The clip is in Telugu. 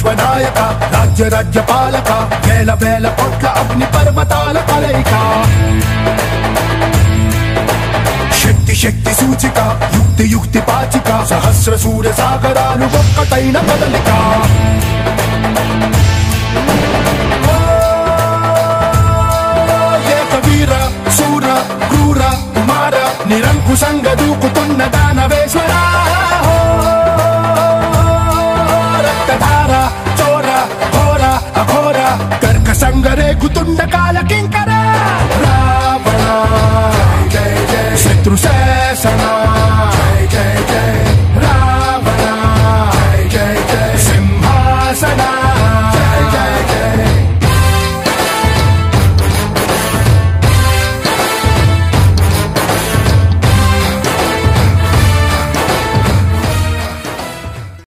విశ్వనాయక రాజ్య రాజ్య పాలక వేల వేల కోట్ల అగ్ని పర్వతాల కలయిక శక్తి శక్తి సూచిక యుక్తి యుక్తి పాచిక సహస్ర సూర్య సాగరాలు ఒక్కటైన కదలిక ఏక వీర శూర క్రూర కుమార నిరంకుశంగా దూకుతున్న దానవేశ్వరా